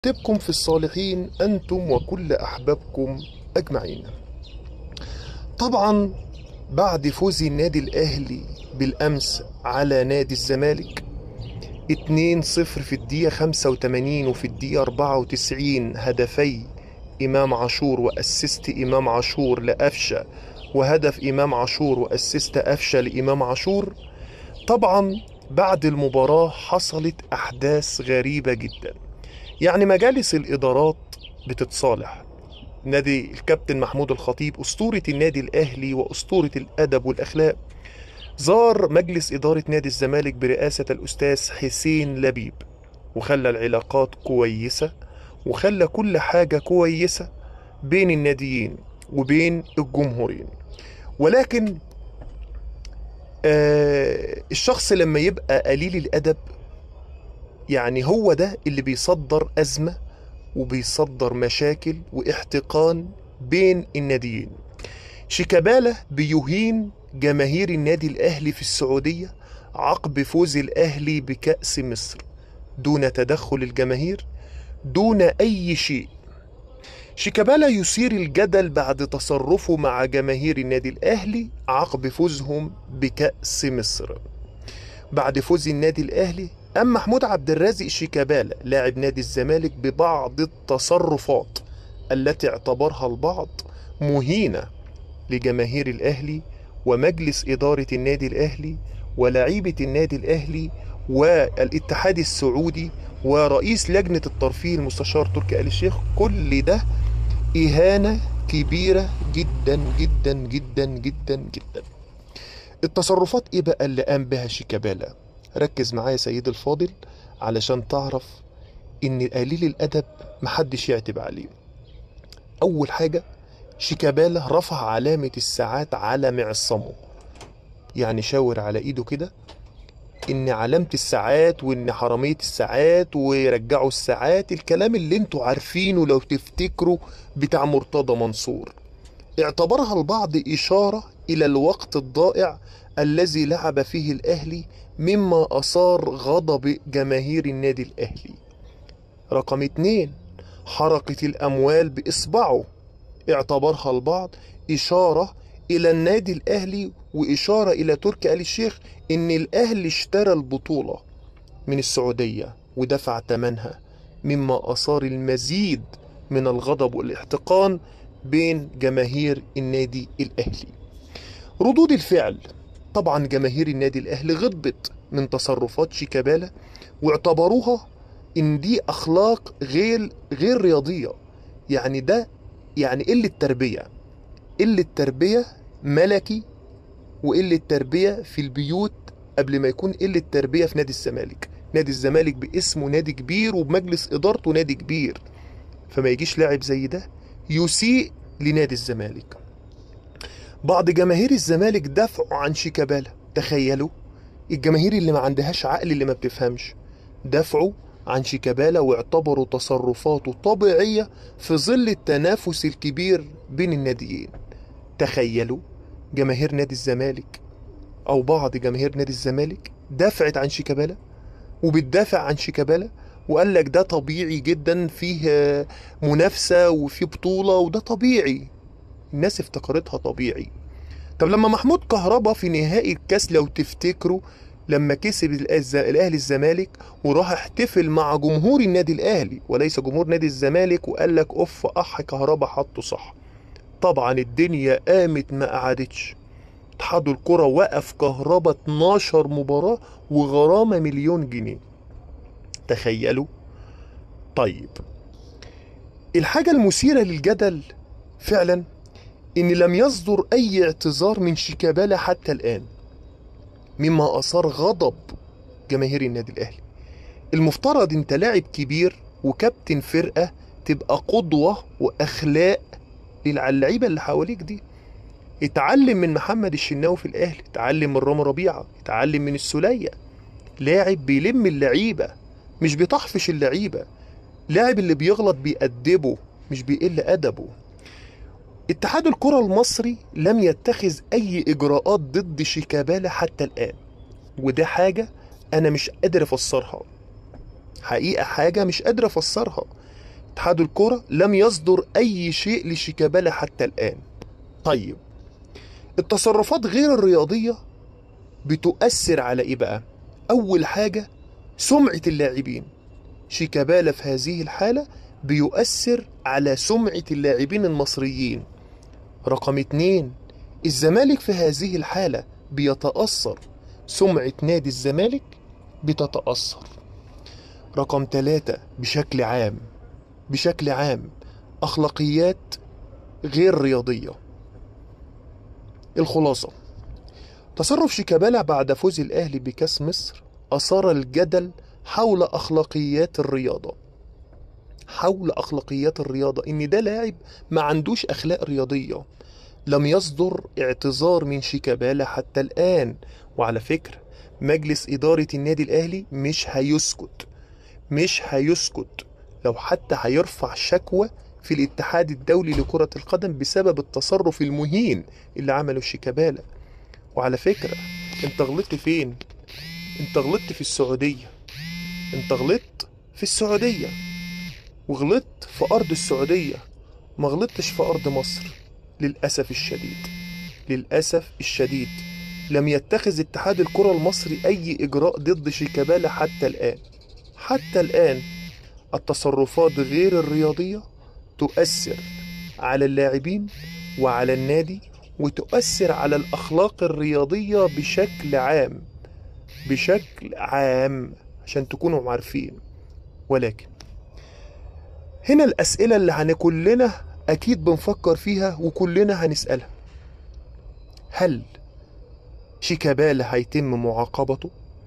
تبكم في الصالحين أنتم وكل أحبابكم أجمعين طبعا بعد فوز النادي الأهلي بالأمس على نادي الزمالك 2-0 في الدقيقة 85 وفي الدقيقة 94 هدفي إمام عاشور وأسست إمام عاشور لأفشة وهدف إمام عاشور وأسست أفشة لإمام عاشور طبعا بعد المباراة حصلت أحداث غريبة جدا يعني مجالس الإدارات بتتصالح نادي الكابتن محمود الخطيب أسطورة النادي الأهلي وأسطورة الأدب والأخلاق زار مجلس إدارة نادي الزمالك برئاسة الأستاذ حسين لبيب وخلى العلاقات كويسة وخلى كل حاجة كويسة بين الناديين وبين الجمهورين ولكن آه الشخص لما يبقى قليل الأدب يعني هو ده اللي بيصدر أزمة وبيصدر مشاكل واحتقان بين الناديين شيكابالا بيهين جماهير النادي الأهلي في السعودية عقب فوز الأهلي بكأس مصر دون تدخل الجماهير دون أي شيء شيكابالا يثير الجدل بعد تصرفه مع جماهير النادي الأهلي عقب فوزهم بكأس مصر بعد فوز النادي الأهلي أما محمود عبد الرازق شيكابالا لاعب نادي الزمالك ببعض التصرفات التي اعتبرها البعض مهينة لجماهير الأهلي ومجلس إدارة النادي الأهلي ولاعيبة النادي الأهلي والاتحاد السعودي ورئيس لجنة الترفيه المستشار تركي آل الشيخ كل ده إهانة كبيرة جدا جدا جدا جدا جدا التصرفات إيه بقى اللي قام بها شيكابالا ركز معايا يا سيدي الفاضل علشان تعرف إن قليل الأدب محدش يعتب عليه أول حاجة شيكابالا رفع علامة الساعات على معصمه يعني شاور على ايده كده ان علامة الساعات وان حرامية الساعات ويرجعوا الساعات الكلام اللي انتوا عارفينه لو تفتكروا بتاع مرتضى منصور اعتبرها البعض اشارة الى الوقت الضائع الذي لعب فيه الاهلي مما اثار غضب جماهير النادي الاهلي رقم اتنين حركة الاموال باصبعه اعتبرها البعض إشارة إلى النادي الأهلي وإشارة إلى تركي آل الشيخ إن الأهلي اشترى البطولة من السعودية ودفع ثمنها مما أثار المزيد من الغضب والاحتقان بين جماهير النادي الأهلي ردود الفعل طبعا جماهير النادي الأهلي غضبت من تصرفات شيكابالا واعتبروها إن دي أخلاق غير غير رياضية يعني ده يعني قلة تربية قلة تربية ملكي وقلة تربية في البيوت قبل ما يكون قلة تربية في نادي الزمالك نادي الزمالك باسمه نادي كبير وبمجلس إدارته نادي كبير فما يجيش لاعب زي ده يسيء لنادي الزمالك بعض جماهير الزمالك دافعوا عن شيكابالا تخيلوا الجماهير اللي ما عندهاش عقل اللي ما بتفهمش دافعوا عن شيكابالا واعتبروا تصرفاته طبيعية في ظل التنافس الكبير بين الناديين تخيلوا جماهير نادي الزمالك أو بعض جماهير نادي الزمالك دافعت عن شيكابالا وبتدافع عن شيكابالا وقال لك ده طبيعي جدا فيه منافسة وفيه بطولة وده طبيعي الناس افتكرتها طبيعي طب لما محمود كهربا في نهائي الكاس لو تفتكروا لما كسب الاهلي الزمالك وراح احتفل مع جمهور النادي الاهلي وليس جمهور نادي الزمالك وقال لك اوف اح كهربا حطه صح طبعا الدنيا قامت ما قعدتش اتحاد الكرة وقف كهربا 12 مباراة وغرامة مليون جنيه تخيلوا طيب الحاجة المثيرة للجدل فعلا ان لم يصدر اي اعتذار من شيكابالا حتى الان مما أثار غضب جماهير النادي الأهلي المفترض أنت لاعب كبير وكابتن فرقة تبقى قدوة وأخلاق للعيبة اللي حواليك دي اتعلم من محمد الشناوي في الأهلي اتعلم من رامي ربيعة اتعلم من السولية لاعب بيلم اللعيبة مش بيطحفش اللعيبة لاعب اللي بيغلط بيأدبه مش بيقل أدبه اتحاد الكرة المصري لم يتخذ أي إجراءات ضد شيكابالا حتى الآن وده حاجة أنا مش قادر أفسرها حقيقة حاجة مش قادر أفسرها اتحاد الكرة لم يصدر أي شيء لشيكابالا حتى الآن طيب التصرفات غير الرياضية بتؤثر على إيه بقى؟ أول حاجة سمعة اللاعبين شيكابالا في هذه الحالة بيؤثر على سمعة اللاعبين المصريين رقم اتنين الزمالك في هذه الحالة بيتأثر سمعة نادي الزمالك بتتأثر رقم ثلاثة بشكل عام بشكل عام أخلاقيات غير رياضية الخلاصة تصرف شيكابالا بعد فوز الأهلي بكأس مصر أثار الجدل حول أخلاقيات الرياضة حول أخلاقيات الرياضة إن ده لاعب ما عندوش أخلاق رياضية لم يصدر اعتذار من شيكابالا حتى الآن وعلى فكرة مجلس إدارة النادي الأهلي مش هيسكت مش هيسكت لو حتى هيرفع شكوى في الاتحاد الدولي لكرة القدم بسبب التصرف المهين اللي عمله شيكابالا وعلى فكرة انت غلطت فين انت غلطت في السعودية انت غلطت في السعودية وغلطت في أرض السعودية ما غلطتش في أرض مصر للأسف الشديد للأسف الشديد لم يتخذ اتحاد الكرة المصري أي إجراء ضد شيكابالا حتى الآن حتى الآن التصرفات غير الرياضية تؤثر على اللاعبين وعلى النادي وتؤثر على الأخلاق الرياضية بشكل عام بشكل عام عشان تكونوا عارفين ولكن هنا الأسئلة اللي هن كلنا أكيد بنفكر فيها وكلنا هنسألها هل شيكابالا هيتم معاقبته؟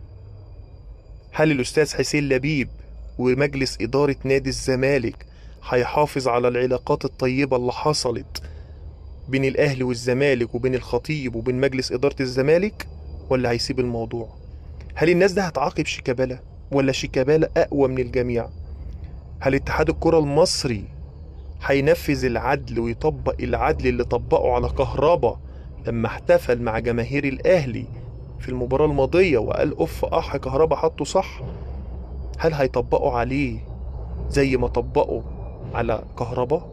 هل الأستاذ حسين لبيب ومجلس إدارة نادي الزمالك هيحافظ على العلاقات الطيبة اللي حصلت بين الأهلي والزمالك وبين الخطيب وبين مجلس إدارة الزمالك ولا هيسيب الموضوع؟ هل الناس ده هتعاقب شيكابالا ولا شيكابالا أقوى من الجميع؟ هل اتحاد الكرة المصري هينفذ العدل ويطبق العدل اللي طبقه على كهربا لما احتفل مع جماهير الأهلي في المباراة الماضية وقال أوف أح كهربا حطه صح هل هيطبقوا عليه زي ما طبقوا على كهربا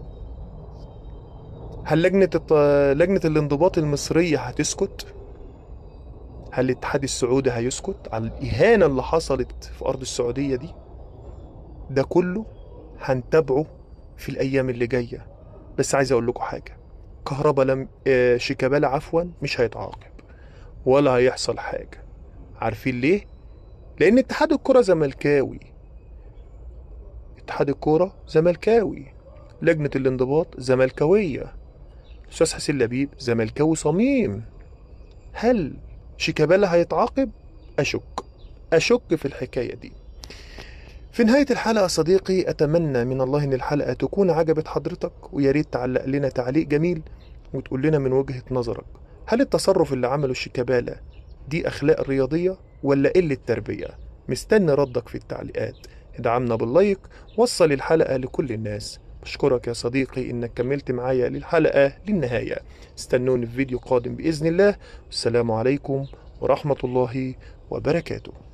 هل لجنة الت... لجنة الانضباط المصرية هتسكت؟ هل الاتحاد السعودي هيسكت على الإهانة اللي حصلت في أرض السعودية دي؟ ده كله هنتابعه في الأيام اللي جاية بس عايز أقول لكم حاجة كهربا لم آه، شيكابالا عفوا مش هيتعاقب ولا هيحصل حاجة عارفين ليه؟ لأن اتحاد الكرة زملكاوي اتحاد الكرة زملكاوي لجنة الانضباط زملكاوية أستاذ حسين لبيب زملكاوي صميم هل شيكابالا هيتعاقب؟ أشك أشك في الحكاية دي في نهاية الحلقة صديقي أتمنى من الله إن الحلقة تكون عجبت حضرتك ويا ريت تعلق لنا تعليق جميل وتقول لنا من وجهة نظرك هل التصرف اللي عمله الشيكابالا دي أخلاق رياضية ولا قلة تربية؟ مستني ردك في التعليقات ادعمنا باللايك وصل الحلقة لكل الناس بشكرك يا صديقي إنك كملت معايا للحلقة للنهاية استنوني في فيديو قادم بإذن الله والسلام عليكم ورحمة الله وبركاته